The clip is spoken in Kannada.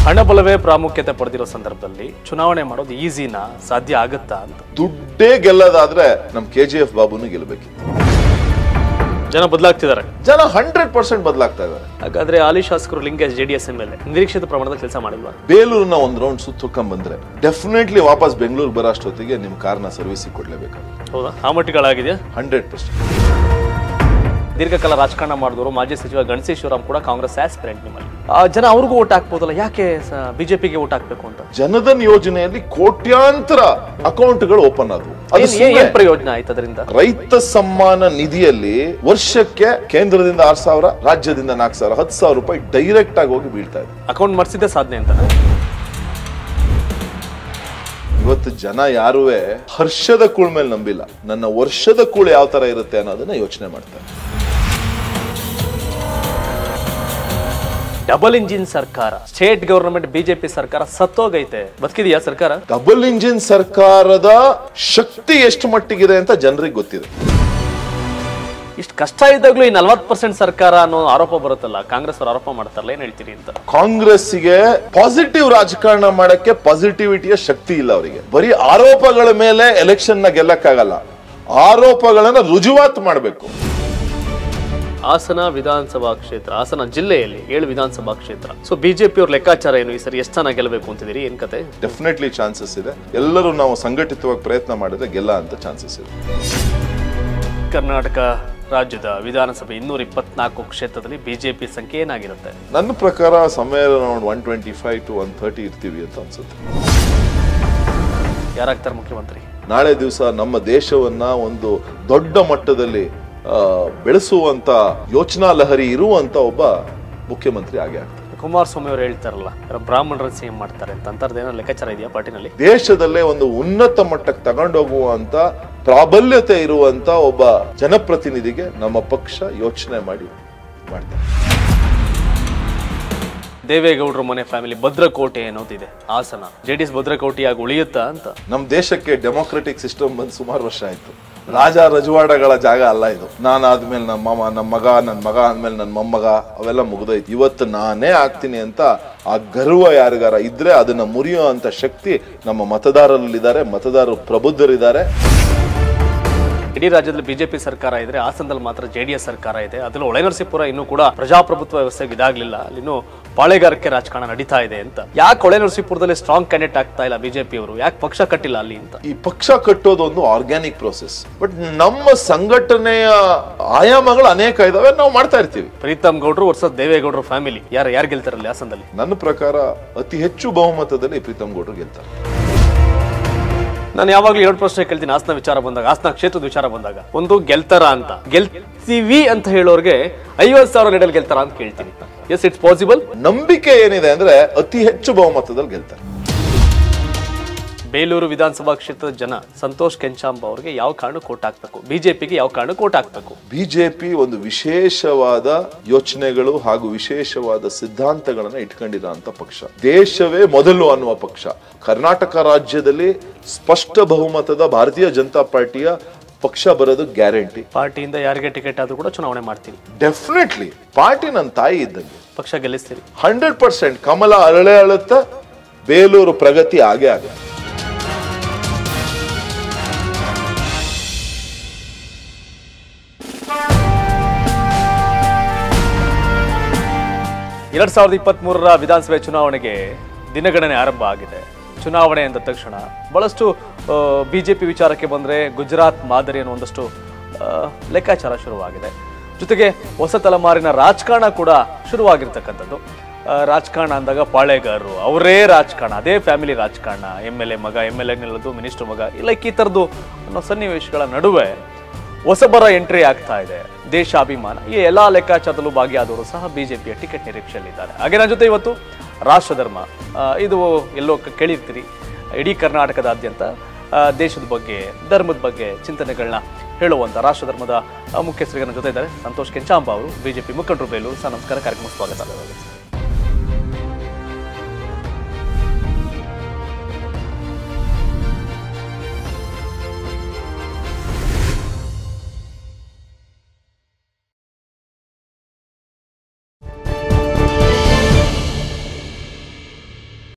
ಹಣಬಲವೇ ಪ್ರಾಮುಖ್ಯತೆ ಪಡೆದಿರೋ ಸಂದರ್ಭದಲ್ಲಿ ಚುನಾವಣೆ ಮಾಡೋದು ಈಸಿನಾ ಸಾಧ್ಯ ಆಗುತ್ತಾ ಅಂತ ದುಡ್ಡೇ ಗೆಲ್ಲದಾದ್ರೆ ನಮ್ ಕೆ ಜಿ ಎಫ್ ಬಾಬುನು ಗೆಲ್ಲಬೇಕಿತ್ತು ಜನ ಬದಲಾಗ್ತಿದ್ದಾರೆ ಜನ ಹಂಡ್ರೆಡ್ ಪರ್ಸೆಂಟ್ ಬದಲಾಗ್ತಾ ಇದ್ದಾರೆ ಹಾಗಾದ್ರೆ ಹಾಲಿ ಶಾಸಕರು Lingesh J D S M L A ನಿರೀಕ್ಷಿತ ಪ್ರಮಾಣದ ಕೆಲಸ ಮಾಡಿಲ್ವಾ ಬೇಲೂರನ್ನ ಒಂದ್ ರೌಂಡ್ ಸುತ್ತಕೊಂಡ್ ಬಂದ್ರೆ ಡೆಫಿನೆಟ್ಲಿ ವಾಪಸ್ ಬೆಂಗಳೂರು ಬರೋ ಅಷ್ಟೊತ್ತಿಗೆ ನಿಮ್ ಕಾರ್ನ ಸರ್ವಿಸಿಗೆ ಕೊಡ್ಲೇಬೇಕಾಗುತ್ತೆ ಹೌದಾ ಆ ಮಟ್ಟಿಗಳಾಗಿದೆಯಾ ಹಂಡ್ರೆಡ್ ಪರ್ಸೆಂಟ್ ದೀರ್ಘಕಾಲ ರಾಜಕಾರಣ ಮಾಡಿದವರು ಮಾಜಿ ಸಚಿವ ಗಣಸಿ ಶಿವರಾಮ್ ಕೂಡ ಕಾಂಗ್ರೆಸ್ ಆಸ್ಪಿರೆಂಟ್ ನಿಮ್ಮಲ್ಲಿ ಆ, ಜನ ಅವ್ರಿಗೂ ಓಟ್ ಹಾಕ್ಬೋದಲ್ಲ ಯಾಕೆ ಬಿಜೆಪಿಗೆ ಓಟ್ ಹಾಕ್ಬೇಕು ಅಂತ ಜನಧನ್ ಯೋಜನೆಯಲ್ಲಿ ಕೋಟ್ಯಾಂತರ ಅಕೌಂಟ್ಗಳು ಓಪನ್ ಆದವು ಅದು ಏನ್- ಏನ್- ಏನ್ ಪ್ರಯೋಜನ ಆಯ್ತು ಅದರಿಂದ ರೈತ ಸಮ್ಮಾನ ನಿಧಿಯಲ್ಲಿ ವರ್ಷಕ್ಕೆ ಕೇಂದ್ರದಿಂದ ಆರ್ ಸಾವಿರ ರಾಜ್ಯದಿಂದ ನಾಲ್ಕು ಸಾವಿರ ಹತ್ತು ಸಾವಿರ ರೂಪಾಯಿ ಡೈರೆಕ್ಟ್ ಆಗಿ ಹೋಗಿ ಬೀಳ್ತಾ ಇದೆ ಅಕೌಂಟ್ ಮಾಡಿಸಿದ್ದೆ ಸಾಧನೆ ಅಂತ ಇವತ್ತು ಜನ ಯಾರುವೆ ಹರ್ಷದ ಕೂಳ್ ಮೇಲೆ ನಂಬಿಲ್ಲ ನನ್ನ ವರ್ಷದ ಕೂಳು ಯಾವ ತರ ಇರುತ್ತೆ ಅನ್ನೋದನ್ನ ಯೋಚನೆ ಮಾಡ್ತಾರೆ ಡಬಲ್ ಇಂಜಿನ್ ಸರ್ಕಾರ ಸ್ಟೇಟ್ ಗವರ್ನಮೆಂಟ್ ಬಿಜೆಪಿ ಸರ್ಕಾರ ಸತ್ತೋಗೈತೆ ಬದುಕಿದೆಯಾ ಸರ್ಕಾರ ಡಬಲ್ ಇಂಜಿನ್ ಸರ್ಕಾರದ ಶಕ್ತಿ ಎಷ್ಟು ಮಟ್ಟಿಗಿದೆ ಅಂತ ಜನರಿಗೆ ಗೊತ್ತಿದೆ ಇಷ್ಟು ಕಷ್ಟ ಇದ್ದಾಗ್ಲೂ ಈ ನಲ್ವತ್ತು ಪರ್ಸೆಂಟ್ ಸರ್ಕಾರ ಅನ್ನೋ ಆರೋಪ ಬರುತ್ತಲ್ಲ ಕಾಂಗ್ರೆಸ್ ಅವರು ಆರೋಪ ಮಾಡ್ತಾರಲ್ಲ ಏನ್ ಹೇಳ್ತೀರಿ ಅಂತ ಕಾಂಗ್ರೆಸ್ಸಿಗೆ ಪಾಸಿಟಿವ್ ರಾಜಕಾರಣ ಮಾಡಕ್ಕೆ ಪಾಸಿಟಿವಿಟಿಯ ಶಕ್ತಿ ಇಲ್ಲ ಅವರಿಗೆ ಬರೀ ಆರೋಪಗಳ ಮೇಲೆ ಎಲೆಕ್ಷನ್ ನ ಗೆಲ್ಲಕ್ಕಾಗಲ್ಲ ಆರೋಪಗಳನ್ನ ರುಜುವಾತ್ ಮಾಡಬೇಕು ಹಾಸನ ವಿಧಾನಸಭಾ ಕ್ಷೇತ್ರ ಹಾಸನ ಜಿಲ್ಲೆಯಲ್ಲಿ ಏಳು ವಿಧಾನಸಭಾ ಕ್ಷೇತ್ರ ಸೊ ಬಿಜೆಪಿ ಅವ್ರ ಲೆಕ್ಕಾಚಾರ ಏನು ಈ ಸರಿ ಎಷ್ಟು ಜನ ಗೆಲ್ಲಬೇಕು ಅಂತಿದ್ದೀರಿ ಏನ್ ಕತೆ ಡೆಫಿನೆಟ್ಲಿ ಚಾನ್ಸಸ್ ಇದೆ ಎಲ್ಲರೂ ನಾವು ಸಂಘಟಿತವಾಗಿ ಪ್ರಯತ್ನ ಮಾಡಿದ್ರೆ ಗೆಲ್ಲ ಅಂತ ಚಾನ್ಸಸ್ ಇದೆ ಕರ್ನಾಟಕ ರಾಜ್ಯದ ವಿಧಾನಸಭೆ ಇನ್ನೂರ ಇಪ್ಪತ್ನಾಲ್ಕು ಕ್ಷೇತ್ರದಲ್ಲಿ ಬಿಜೆಪಿ ಸಂಖ್ಯೆ ಏನಾಗಿರುತ್ತೆ ನನ್ನ ಪ್ರಕಾರ ಸಮಯ around one twenty five to one thirty ಇರ್ತೀವಿ ಅಂತ ಅನ್ಸುತ್ತೆ ಯಾರಾಗ್ತಾರೆ ಮುಖ್ಯಮಂತ್ರಿ ನಾಳೆ ದಿವಸ ನಮ್ಮ ದೇಶವನ್ನ ಒಂದು ದೊಡ್ಡ ಮಟ್ಟದಲ್ಲಿ ಆ, ಬೆಳೆಸುವಂತ ಯೋಚನಾ ಲಹರಿ ಇರುವಂತ ಒಬ್ಬ ಮುಖ್ಯಮಂತ್ರಿ ಆಗೇ ಆಗ್ತಾರೆ ಕುಮಾರಸ್ವಾಮಿ ಅವರು ಹೇಳ್ತಾರಲ್ಲ ಯಾರೋ ಬ್ರಾಹ್ಮಣರ ಸಿಎಂ ಮಾಡ್ತಾರೆ ಅಂತ ಅಂತರ್ದು ಏನೋ ಲೆಕ್ಕಾಚಾರ ಇದೆಯಾ ಪಾರ್ಟಿನಲ್ಲಿ ದೇಶದಲ್ಲೇ ಒಂದು ಉನ್ನತ ಮಟ್ಟಕ್ಕೆ ತಗೊಂಡೋಗುವಂತ ಪ್ರಾಬಲ್ಯತೆ ಇರುವಂತ ಒಬ್ಬ ಜನಪ್ರತಿನಿಧಿಗೆ ನಮ್ಮ ಪಕ್ಷ ಯೋಚನೆ ಮಾಡಿ ಮಾಡ್ತಾರೆ ದೇವೇಗೌಡರ ಮನೆ ಫ್ಯಾಮಿಲಿ ಭದ್ರಕೋಟೆ ಅನ್ನೋದಿದೆ ಹಾಸನ ಜೆ ಡಿ ಎಸ್ ಭದ್ರಕೋಟೆಯಾಗಿ ಉಳಿಯುತ್ತಾ ಅಂತ ನಮ್ಮ ದೇಶಕ್ಕೆ ಡೆಮೋಕ್ರೆಟಿಕ್ ಸಿಸ್ಟಮ್ ಬಂದು ಸುಮಾರು ವರ್ಷ ಆಯ್ತು ರಾಜ ರಜವಾಡಗಳ ಜಾಗ ಅಲ್ಲ ಇದು ನಾನು ಆದ್ಮೇಲೆ ನಮ್ಮ ಮಾಮ ನನ್ನ ಮಗ ನನ್ನ ಮಗ ಆದ್ಮೇಲೆ ನನ್ನ ಮೊಮ್ಮಗ ಅವೆಲ್ಲ ಮುಗ್ದೋಯ್ತು ಇವತ್ತು ನಾನೇ ಆಗ್ತೀನಿ ಅಂತ ಆ ಗರ್ವ ಯಾರಿಗಾರ ಇದ್ರೆ ಅದನ್ನ ಮುರಿಯೋ ಅಂತ ಶಕ್ತಿ ನಮ್ಮ ಮತದಾರರಲ್ಲಿದ್ದಾರೆ ಮತದಾರರು ಪ್ರಬುದ್ಧರಿದ್ದಾರೆ ಇಡೀ ರಾಜ್ಯದಲ್ಲಿ ಬಿಜೆಪಿ ಸರ್ಕಾರ ಇದ್ರೆ ಹಾಸನದಲ್ಲಿ ಮಾತ್ರ ಜೆಡಿಎಸ್ ಸರ್ಕಾರ ಇದೆ ಅದ್ರಲ್ಲಿ ಒಳನರಸೀಪುರ ಇನ್ನೂ ಕೂಡ ಪ್ರಜಾಪ್ರಭುತ್ವ ವ್ಯವಸ್ಥೆಗೆ ಇದಾಗ್ಲಿಲ್ಲ ಅಲ್ಲಿನೂ ಪಾಳೆಗಾರಿಕೆ ರಾಜಕಾರಣ ನಡೀತಾ ಇದೆ ಅಂತ ಯಾಕೆ ಒಳನರಸೀಪುರದಲ್ಲಿ ಸ್ಟ್ರಾಂಗ್ ಕ್ಯಾಂಡಿಡೇಟ್ ಆಗ್ತಾ ಇಲ್ಲ ಬಿಜೆಪಿ ಅವರು ಯಾಕೆ ಪಕ್ಷ ಕಟ್ಟಿಲ್ಲ ಅಲ್ಲಿ ಅಂತ ಈ ಪಕ್ಷ ಕಟ್ಟೋದು ಒಂದು ಆರ್ಗ್ಯಾನಿಕ್ ಪ್ರೋಸೆಸ್ ಬಟ್ ನಮ್ಮ ಸಂಘಟನೆಯ ಆಯಾಮಗಳು ಅನೇಕ ಇದಾವೆ ನಾವು ಮಾಡ್ತಾ ಇರ್ತೀವಿ ಪ್ರೀತಮ್ ಗೌಡ್ರು ವರ್ಷದ ದೇವೇಗೌಡರು ಫ್ಯಾಮಿಲಿ ಯಾರು ಯಾರು ಗೆಲ್ತಾರಲ್ಲಿ ಹಾಸನದಲ್ಲಿ ನನ್ನ ಪ್ರಕಾರ ಅತಿ ಹೆಚ್ಚು ಬಹುಮತದಲ್ಲಿ ಪ್ರೀತಮ್ ಗೌಡ್ರು ಗೆಲ್ತಾರೆ ನಾನು ಯಾವಾಗಲೂ ಎರಡು ಪ್ರಶ್ನೆ ಕೇಳ್ತೀನಿ ಹಾಸನ ವಿಚಾರ ಬಂದಾಗ ಹಾಸನ ಕ್ಷೇತ್ರದ ವಿಚಾರ ಬಂದಾಗ ಒಂದು ಗೆಲ್ತಾರ ಅಂತ ಗೆಲ್ತೀವಿ ಅಂತ ಹೇಳೋರ್ಗೆ ಐವತ್ತು ಸಾವಿರ ಲೀಡರ್ ಗೆಲ್ತಾರ ಅಂತ ಕೇಳ್ತೀನಿ ಎಸ್ ಇಟ್ಸ್ ಪಾಸಿಬಲ್ ನಂಬಿಕೆ ಏನಿದೆ ಅಂದ್ರೆ ಅತಿ ಹೆಚ್ಚು ಬಹುಮತದಲ್ಲಿ ಗೆಲ್ತಾರೆ ಬೇಲೂರು ವಿಧಾನಸಭಾ ಕ್ಷೇತ್ರದ ಜನ ಸಂತೋಷ್ ಕೆಂಚಾಂಬ ಅವರಿಗೆ ಯಾವ ಕಾರಣಕ್ಕೆ ಓಟ್ ಹಾಕ್ಬೇಕು ಬಿಜೆಪಿಗೆ ಯಾವ ಕಾರಣಕ್ಕೆ ಓಟ್ ಹಾಕ್ಬೇಕು ಬಿಜೆಪಿ ಒಂದು ವಿಶೇಷವಾದ ಯೋಚನೆಗಳು ಹಾಗೂ ವಿಶೇಷವಾದ ಸಿದ್ಧಾಂತಗಳನ್ನ ಇಟ್ಕೊಂಡಿರೋಂಥ ಪಕ್ಷ ದೇಶವೇ ಮೊದಲು ಅನ್ನುವ ಪಕ್ಷ ಕರ್ನಾಟಕ ರಾಜ್ಯದಲ್ಲಿ ಸ್ಪಷ್ಟ ಬಹುಮತದ ಭಾರತೀಯ ಜನತಾ ಪಾರ್ಟಿಯ ಪಕ್ಷ ಬರೋದು ಗ್ಯಾರಂಟಿ ಪಾರ್ಟಿಯಿಂದ ಯಾರಿಗೆ ಟಿಕೆಟ್ ಆದ್ರೂ ಕೂಡ ಚುನಾವಣೆ ಮಾಡ್ತೀನಿ ಡೆಫಿನೆಟ್ಲಿ ಪಾರ್ಟಿ ನನ್ನ ತಾಯಿ ಇದ್ದಂಗೆ ಪಕ್ಷ ಗೆಲ್ಲಿಸ್ತೀರಿ ಹಂಡ್ರೆಡ್ ಪರ್ಸೆಂಟ್ ಕಮಲ ಅರಳೆ ಅಳುತ್ತ ಬೇಲೂರು ಪ್ರಗತಿ ಆಗೇ ಆಗುತ್ತೆ ಎರಡ್ ಸಾವಿರದ ಇಪ್ಪತ್ತ್ ಮೂರರ ವಿಧಾನಸಭೆ ಚುನಾವಣೆಗೆ ದಿನಗಣನೆ ಆರಂಭ ಆಗಿದೆ ಚುನಾವಣೆ ಅಂದ ತಕ್ಷಣ ಬಹಳಷ್ಟು ಬಿಜೆಪಿ ವಿಚಾರಕ್ಕೆ ಬಂದ್ರೆ ಗುಜರಾತ್ ಮಾದರಿ ಅನ್ನೋ ಒಂದಷ್ಟು ಆ, ಲೆಕ್ಕಾಚಾರ ಶುರುವಾಗಿದೆ ಜೊತೆಗೆ ಹೊಸ ತಲೆಮಾರಿನ ರಾಜಕಾರಣ ಕೂಡ ಶುರುವಾಗಿರ್ತಕ್ಕಂಥದ್ದು ಆ, ರಾಜಕಾರಣ ಅಂದಾಗ ಪಾಳೆಗಾರರು ಅವರೇ ರಾಜಕಾರಣ ಅದೇ ಫ್ಯಾಮಿಲಿ ರಾಜಕಾರಣ ಎಮ್ ಎಲ್ ಎ ಮಗ ಎಮ್ ಎಲ್ ಎ ನಿಲ್ಲೋದು ಮಿನಿಸ್ಟರ್ ಮಗ ಲೈಕ್ ಈ ಥರದ್ದು ಅನ್ನೋ ಸನ್ನಿವೇಶಗಳ ನಡುವೆ ಹೊಸಬರ ಎಂಟ್ರಿ ಆಗ್ತಾ ಇದೆ ದೇಶಾಭಿಮಾನ ಈ ಎಲ್ಲಾ ಲೆಕ್ಕಾಚಾರದಲ್ಲೂ ಭಾಗಿಯಾದವರು ಸಹ ಬಿಜೆಪಿಯ ಟಿಕೆಟ್ ನಿರೀಕ್ಷೆಯಲ್ಲಿದ್ದಾರೆ ಹಾಗೆ ನನ್ನ ಜೊತೆ ಇವತ್ತು ರಾಷ್ಟ್ರಧರ್ಮ ಆ, ಇದು ಎಲ್ಲೋ ಕ- ಕೇಳಿರ್ತೀರಿ ಇಡೀ ಕರ್ನಾಟಕದಾದ್ಯಂತ ಆ, ದೇಶದ ಬಗ್ಗೆ ಧರ್ಮದ ಬಗ್ಗೆ ಚಿಂತನೆಗಳನ್ನ ಹೇಳುವಂತ ರಾಷ್ಟ್ರಧರ್ಮದ ಆ, ಮುಖ್ಯಸ್ಥರಿಗೆ ನನ್ನ ಜೊತೆ ಇದ್ದಾರೆ ಸಂತೋಷ್ ಕೆಂಚಾಂಬ ಅವರು ಬಿಜೆಪಿ ಮುಖಂಡರು ಬೇಲೂರು ಸರ್ ನಮಸ್ಕಾರ ಕಾರ್ಯಕ್ರಮ ಸ್ವಾಗತ